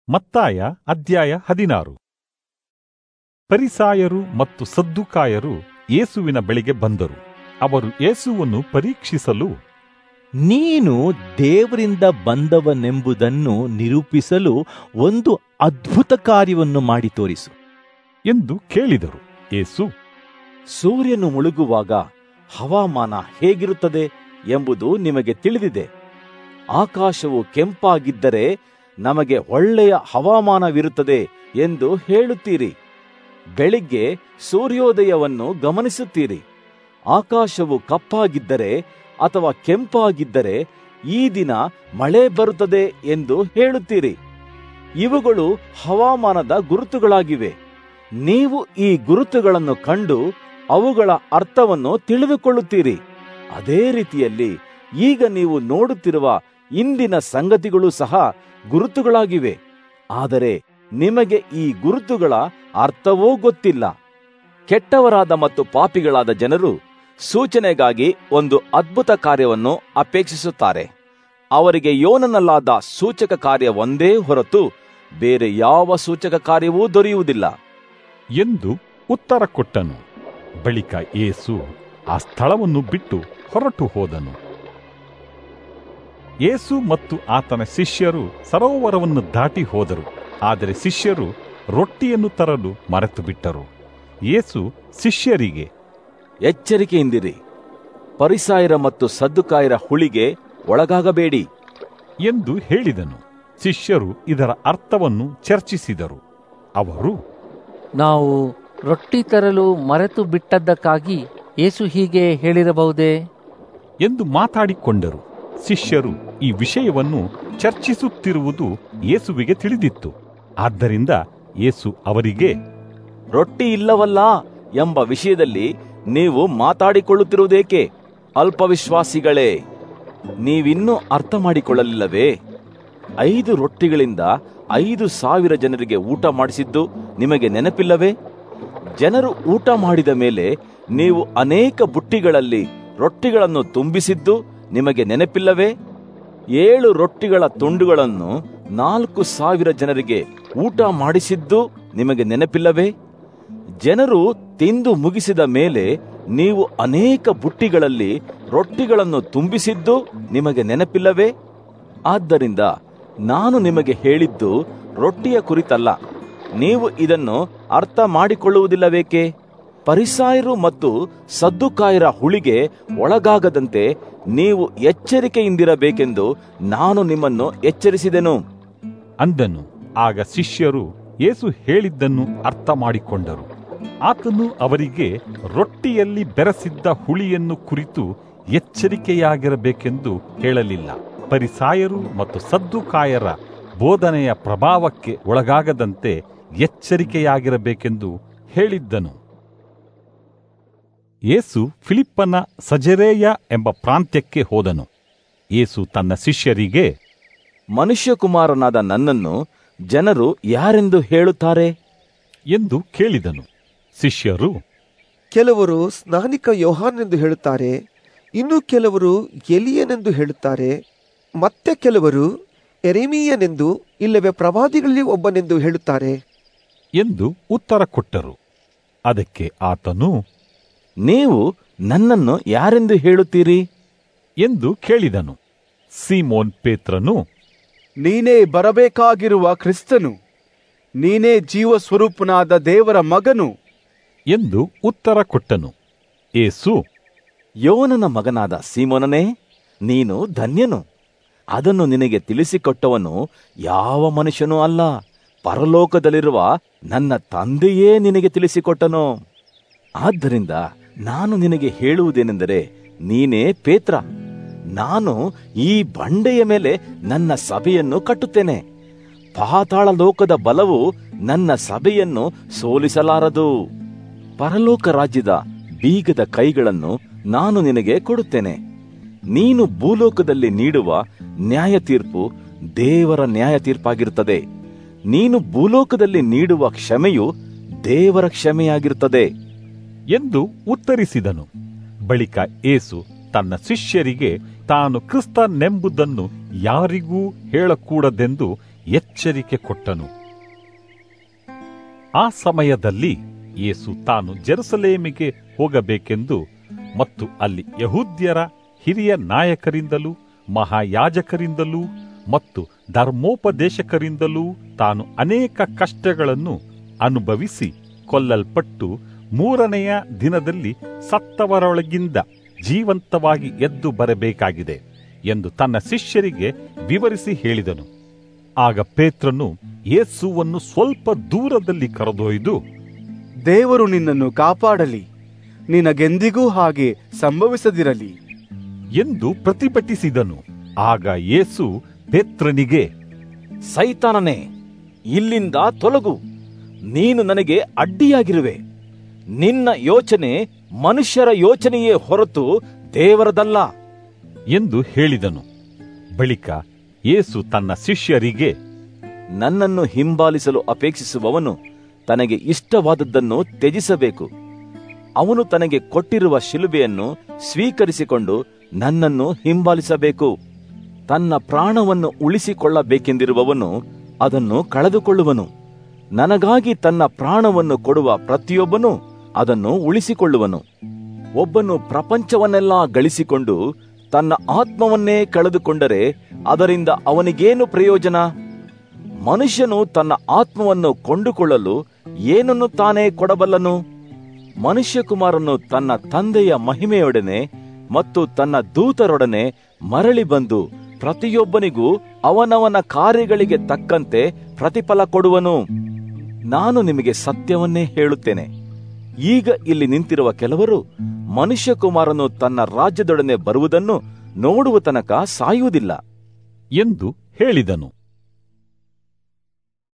ಮತ್ತಾಯ ಅಧ್ಯಾಯ ಹದಿನಾರು ಪರಿಸಾಯರು ಮತ್ತು ಸದ್ದುಕಾಯರು ಯೇಸುವಿನ ಬಳಿಗೆ ಬಂದರು ಅವರು ಯೇಸುವನ್ನು ಪರೀಕ್ಷಿಸಲು ನೀನು ದೇವರಿಂದ ಬಂದವನೆಂಬುದನ್ನು ನಿರೂಪಿಸಲು ಒಂದು ಅದ್ಭುತ ಕಾರ್ಯವನ್ನು ಮಾಡಿ ತೋರಿಸು ಎಂದು ಕೇಳಿದರು ಯೇಸು ಸೂರ್ಯನು ಮುಳುಗುವಾಗ ಹವಾಮಾನ ಹೇಗಿರುತ್ತದೆ ಎಂಬುದು ನಿಮಗೆ ತಿಳಿದಿದೆ ಆಕಾಶವು ಕೆಂಪಾಗಿದ್ದರೆ ನಮಗೆ ಒಳ್ಳೆಯ ಹವಾಮಾನವಿರುತ್ತದೆ ಎಂದು ಹೇಳುತ್ತೀರಿ ಬೆಳಿಗ್ಗೆ ಸೂರ್ಯೋದಯವನ್ನು ಗಮನಿಸುತ್ತೀರಿ ಆಕಾಶವು ಕಪ್ಪಾಗಿದ್ದರೆ ಅಥವಾ ಕೆಂಪಾಗಿದ್ದರೆ ಈ ದಿನ ಮಳೆ ಬರುತ್ತದೆ ಎಂದು ಹೇಳುತ್ತೀರಿ ಇವುಗಳು ಹವಾಮಾನದ ಗುರುತುಗಳಾಗಿವೆ ನೀವು ಈ ಗುರುತುಗಳನ್ನು ಕಂಡು ಅವುಗಳ ಅರ್ಥವನ್ನು ತಿಳಿದುಕೊಳ್ಳುತ್ತೀರಿ ಅದೇ ರೀತಿಯಲ್ಲಿ ಈಗ ನೀವು ನೋಡುತ್ತಿರುವ ಇಂದಿನ ಸಂಗತಿಗಳು ಸಹ ಗುರುತುಗಳಾಗಿವೆ ಆದರೆ ನಿಮಗೆ ಈ ಗುರುತುಗಳ ಅರ್ಥವೂ ಗೊತ್ತಿಲ್ಲ ಕೆಟ್ಟವರಾದ ಮತ್ತು ಪಾಪಿಗಳಾದ ಜನರು ಸೂಚನೆಗಾಗಿ ಒಂದು ಅದ್ಭುತ ಕಾರ್ಯವನ್ನು ಅಪೇಕ್ಷಿಸುತ್ತಾರೆ ಅವರಿಗೆ ಯೋನನಲ್ಲಾದ ಸೂಚಕ ಕಾರ್ಯ ಒಂದೇ ಹೊರತು ಬೇರೆ ಯಾವ ಸೂಚಕ ಕಾರ್ಯವೂ ದೊರೆಯುವುದಿಲ್ಲ ಎಂದು ಉತ್ತರ ಕೊಟ್ಟನು ಬಳಿಕ ಯೇಸು ಆ ಸ್ಥಳವನ್ನು ಬಿಟ್ಟು ಹೊರಟು ಹೋದನು ಯೇಸು ಮತ್ತು ಆತನ ಶಿಷ್ಯರು ಸರೋವರವನ್ನು ದಾಟಿ ಹೋದರು ಆದರೆ ಶಿಷ್ಯರು ರೊಟ್ಟಿಯನ್ನು ತರಲು ಮರೆತು ಬಿಟ್ಟರು ಯೇಸು ಶಿಷ್ಯರಿಗೆ ಎಚ್ಚರಿಕೆಯಿಂದಿರಿ ಪರಿಸಾಯರ ಮತ್ತು ಸದ್ದುಕಾಯರ ಹುಳಿಗೆ ಒಳಗಾಗಬೇಡಿ ಎಂದು ಹೇಳಿದನು ಶಿಷ್ಯರು ಇದರ ಅರ್ಥವನ್ನು ಚರ್ಚಿಸಿದರು ಅವರು ನಾವು ರೊಟ್ಟಿ ತರಲು ಮರೆತು ಬಿಟ್ಟದ್ದಕ್ಕಾಗಿ ಯೇಸು ಹೀಗೆ ಹೇಳಿರಬಹುದೇ ಎಂದು ಮಾತಾಡಿಕೊಂಡರು ಶಿಷ್ಯರು ಈ ವಿಷಯವನ್ನು ಚರ್ಚಿಸುತ್ತಿರುವುದು ಯೇಸುವಿಗೆ ತಿಳಿದಿತ್ತು ಆದ್ದರಿಂದ ಯೇಸು ಅವರಿಗೆ ರೊಟ್ಟಿ ಇಲ್ಲವಲ್ಲ ಎಂಬ ವಿಷಯದಲ್ಲಿ ನೀವು ಮಾತಾಡಿಕೊಳ್ಳುತ್ತಿರುವುದೇಕೆ ಅಲ್ಪವಿಶ್ವಾಸಿಗಳೇ ನೀವಿನ್ನೂ ಅರ್ಥ ಮಾಡಿಕೊಳ್ಳಲಿಲ್ಲವೇ ಐದು ರೊಟ್ಟಿಗಳಿಂದ ಐದು ಸಾವಿರ ಜನರಿಗೆ ಊಟ ಮಾಡಿಸಿದ್ದು ನಿಮಗೆ ನೆನಪಿಲ್ಲವೇ ಜನರು ಊಟ ಮಾಡಿದ ಮೇಲೆ ನೀವು ಅನೇಕ ಬುಟ್ಟಿಗಳಲ್ಲಿ ರೊಟ್ಟಿಗಳನ್ನು ತುಂಬಿಸಿದ್ದು ನಿಮಗೆ ನೆನಪಿಲ್ಲವೇ ಏಳು ರೊಟ್ಟಿಗಳ ತುಂಡುಗಳನ್ನು ನಾಲ್ಕು ಸಾವಿರ ಜನರಿಗೆ ಊಟ ಮಾಡಿಸಿದ್ದು ನಿಮಗೆ ನೆನಪಿಲ್ಲವೇ ಜನರು ತಿಂದು ಮುಗಿಸಿದ ಮೇಲೆ ನೀವು ಅನೇಕ ಬುಟ್ಟಿಗಳಲ್ಲಿ ರೊಟ್ಟಿಗಳನ್ನು ತುಂಬಿಸಿದ್ದು ನಿಮಗೆ ನೆನಪಿಲ್ಲವೇ ಆದ್ದರಿಂದ ನಾನು ನಿಮಗೆ ಹೇಳಿದ್ದು ರೊಟ್ಟಿಯ ಕುರಿತಲ್ಲ ನೀವು ಇದನ್ನು ಅರ್ಥ ಮಾಡಿಕೊಳ್ಳುವುದಿಲ್ಲವೇಕೆ ಪರಿಸಾಯರು ಮತ್ತು ಸದ್ದುಕಾಯರ ಹುಳಿಗೆ ಒಳಗಾಗದಂತೆ ನೀವು ಎಚ್ಚರಿಕೆಯಿಂದಿರಬೇಕೆಂದು ನಾನು ನಿಮ್ಮನ್ನು ಎಚ್ಚರಿಸಿದೆನು ಅಂದನು ಆಗ ಶಿಷ್ಯರು ಯೇಸು ಹೇಳಿದ್ದನ್ನು ಅರ್ಥ ಮಾಡಿಕೊಂಡರು ಆತನು ಅವರಿಗೆ ರೊಟ್ಟಿಯಲ್ಲಿ ಬೆರೆಸಿದ್ದ ಹುಳಿಯನ್ನು ಕುರಿತು ಎಚ್ಚರಿಕೆಯಾಗಿರಬೇಕೆಂದು ಹೇಳಲಿಲ್ಲ ಪರಿಸಾಯರು ಮತ್ತು ಸದ್ದುಕಾಯರ ಬೋಧನೆಯ ಪ್ರಭಾವಕ್ಕೆ ಒಳಗಾಗದಂತೆ ಎಚ್ಚರಿಕೆಯಾಗಿರಬೇಕೆಂದು ಹೇಳಿದ್ದನು ಯೇಸು ಫಿಲಿಪ್ಪನ ಸಜರೇಯ ಎಂಬ ಪ್ರಾಂತ್ಯಕ್ಕೆ ಹೋದನು ಯೇಸು ತನ್ನ ಶಿಷ್ಯರಿಗೆ ಮನುಷ್ಯಕುಮಾರನಾದ ನನ್ನನ್ನು ಜನರು ಯಾರೆಂದು ಹೇಳುತ್ತಾರೆ ಎಂದು ಕೇಳಿದನು ಶಿಷ್ಯರು ಕೆಲವರು ಸ್ನಾನಿಕ ಯೋಹಾನೆಂದು ಹೇಳುತ್ತಾರೆ ಇನ್ನು ಕೆಲವರು ಎಲಿಯನೆಂದು ಹೇಳುತ್ತಾರೆ ಮತ್ತೆ ಕೆಲವರು ಎರೆಮೀಯನೆಂದು ಇಲ್ಲವೇ ಪ್ರವಾದಿಗಳಲ್ಲಿ ಒಬ್ಬನೆಂದು ಹೇಳುತ್ತಾರೆ ಎಂದು ಉತ್ತರ ಕೊಟ್ಟರು ಅದಕ್ಕೆ ಆತನು ನೀವು ನನ್ನನ್ನು ಯಾರೆಂದು ಹೇಳುತ್ತೀರಿ ಎಂದು ಕೇಳಿದನು ಸೀಮೋನ್ ಪೇತ್ರನು ನೀನೇ ಬರಬೇಕಾಗಿರುವ ಕ್ರಿಸ್ತನು ನೀನೇ ಜೀವ ಸ್ವರೂಪನಾದ ದೇವರ ಮಗನು ಎಂದು ಉತ್ತರ ಕೊಟ್ಟನು ಏಸು ಯೋನನ ಮಗನಾದ ಸೀಮೋನನೇ ನೀನು ಧನ್ಯನು ಅದನ್ನು ನಿನಗೆ ತಿಳಿಸಿಕೊಟ್ಟವನು ಯಾವ ಮನುಷ್ಯನೂ ಅಲ್ಲ ಪರಲೋಕದಲ್ಲಿರುವ ನನ್ನ ತಂದೆಯೇ ನಿನಗೆ ತಿಳಿಸಿಕೊಟ್ಟನು ಆದ್ದರಿಂದ ನಾನು ನಿನಗೆ ಹೇಳುವುದೇನೆಂದರೆ ನೀನೇ ಪೇತ್ರ ನಾನು ಈ ಬಂಡೆಯ ಮೇಲೆ ನನ್ನ ಸಭೆಯನ್ನು ಕಟ್ಟುತ್ತೇನೆ ಪಾತಾಳ ಲೋಕದ ಬಲವು ನನ್ನ ಸಭೆಯನ್ನು ಸೋಲಿಸಲಾರದು ಪರಲೋಕ ರಾಜ್ಯದ ಬೀಗದ ಕೈಗಳನ್ನು ನಾನು ನಿನಗೆ ಕೊಡುತ್ತೇನೆ ನೀನು ಭೂಲೋಕದಲ್ಲಿ ನೀಡುವ ನ್ಯಾಯ ತೀರ್ಪು ದೇವರ ನ್ಯಾಯ ತೀರ್ಪಾಗಿರುತ್ತದೆ ನೀನು ಭೂಲೋಕದಲ್ಲಿ ನೀಡುವ ಕ್ಷಮೆಯು ದೇವರ ಕ್ಷಮೆಯಾಗಿರುತ್ತದೆ ಎಂದು ಉತ್ತರಿಸಿದನು ಬಳಿಕ ಏಸು ತನ್ನ ಶಿಷ್ಯರಿಗೆ ತಾನು ಕ್ರಿಸ್ತನೆಂಬುದನ್ನು ಯಾರಿಗೂ ಹೇಳಕೂಡದೆಂದು ಎಚ್ಚರಿಕೆ ಕೊಟ್ಟನು ಆ ಸಮಯದಲ್ಲಿ ಯೇಸು ತಾನು ಜೆರುಸಲೇಮಿಗೆ ಹೋಗಬೇಕೆಂದು ಮತ್ತು ಅಲ್ಲಿ ಯಹೂದ್ಯರ ಹಿರಿಯ ನಾಯಕರಿಂದಲೂ ಮಹಾಯಾಜಕರಿಂದಲೂ ಮತ್ತು ಧರ್ಮೋಪದೇಶಕರಿಂದಲೂ ತಾನು ಅನೇಕ ಕಷ್ಟಗಳನ್ನು ಅನುಭವಿಸಿ ಕೊಲ್ಲಲ್ಪಟ್ಟು ಮೂರನೆಯ ದಿನದಲ್ಲಿ ಸತ್ತವರೊಳಗಿಂದ ಜೀವಂತವಾಗಿ ಎದ್ದು ಬರಬೇಕಾಗಿದೆ ಎಂದು ತನ್ನ ಶಿಷ್ಯರಿಗೆ ವಿವರಿಸಿ ಹೇಳಿದನು ಆಗ ಪೇತ್ರನು ಯೇಸುವನ್ನು ಸ್ವಲ್ಪ ದೂರದಲ್ಲಿ ಕರೆದೊಯ್ದು ದೇವರು ನಿನ್ನನ್ನು ಕಾಪಾಡಲಿ ನಿನಗೆಂದಿಗೂ ಹಾಗೆ ಸಂಭವಿಸದಿರಲಿ ಎಂದು ಪ್ರತಿಭಟಿಸಿದನು ಆಗ ಯೇಸು ಪೇತ್ರನಿಗೆ ಸೈತಾನನೇ ಇಲ್ಲಿಂದ ತೊಲಗು ನೀನು ನನಗೆ ಅಡ್ಡಿಯಾಗಿರುವೆ ನಿನ್ನ ಯೋಚನೆ ಮನುಷ್ಯರ ಯೋಚನೆಯೇ ಹೊರತು ದೇವರದಲ್ಲ ಎಂದು ಹೇಳಿದನು ಬಳಿಕ ಯೇಸು ತನ್ನ ಶಿಷ್ಯರಿಗೆ ನನ್ನನ್ನು ಹಿಂಬಾಲಿಸಲು ಅಪೇಕ್ಷಿಸುವವನು ತನಗೆ ಇಷ್ಟವಾದದ್ದನ್ನು ತ್ಯಜಿಸಬೇಕು ಅವನು ತನಗೆ ಕೊಟ್ಟಿರುವ ಶಿಲುಬೆಯನ್ನು ಸ್ವೀಕರಿಸಿಕೊಂಡು ನನ್ನನ್ನು ಹಿಂಬಾಲಿಸಬೇಕು ತನ್ನ ಪ್ರಾಣವನ್ನು ಉಳಿಸಿಕೊಳ್ಳಬೇಕೆಂದಿರುವವನು ಅದನ್ನು ಕಳೆದುಕೊಳ್ಳುವನು ನನಗಾಗಿ ತನ್ನ ಪ್ರಾಣವನ್ನು ಕೊಡುವ ಪ್ರತಿಯೊಬ್ಬನೂ ಅದನ್ನು ಉಳಿಸಿಕೊಳ್ಳುವನು ಒಬ್ಬನು ಪ್ರಪಂಚವನ್ನೆಲ್ಲ ಗಳಿಸಿಕೊಂಡು ತನ್ನ ಆತ್ಮವನ್ನೇ ಕಳೆದುಕೊಂಡರೆ ಅದರಿಂದ ಅವನಿಗೇನು ಪ್ರಯೋಜನ ಮನುಷ್ಯನು ತನ್ನ ಆತ್ಮವನ್ನು ಕೊಂಡುಕೊಳ್ಳಲು ಏನನ್ನು ತಾನೇ ಕೊಡಬಲ್ಲನು ಮನುಷ್ಯಕುಮಾರನು ತನ್ನ ತಂದೆಯ ಮಹಿಮೆಯೊಡನೆ ಮತ್ತು ತನ್ನ ದೂತರೊಡನೆ ಮರಳಿ ಬಂದು ಪ್ರತಿಯೊಬ್ಬನಿಗೂ ಅವನವನ ಕಾರ್ಯಗಳಿಗೆ ತಕ್ಕಂತೆ ಪ್ರತಿಫಲ ಕೊಡುವನು ನಾನು ನಿಮಗೆ ಸತ್ಯವನ್ನೇ ಹೇಳುತ್ತೇನೆ ಈಗ ಇಲ್ಲಿ ನಿಂತಿರುವ ಕೆಲವರು ಮನುಷ್ಯಕುಮಾರನು ತನ್ನ ರಾಜ್ಯದೊಡನೆ ಬರುವುದನ್ನು ನೋಡುವ ತನಕ ಸಾಯುವುದಿಲ್ಲ ಎಂದು ಹೇಳಿದನು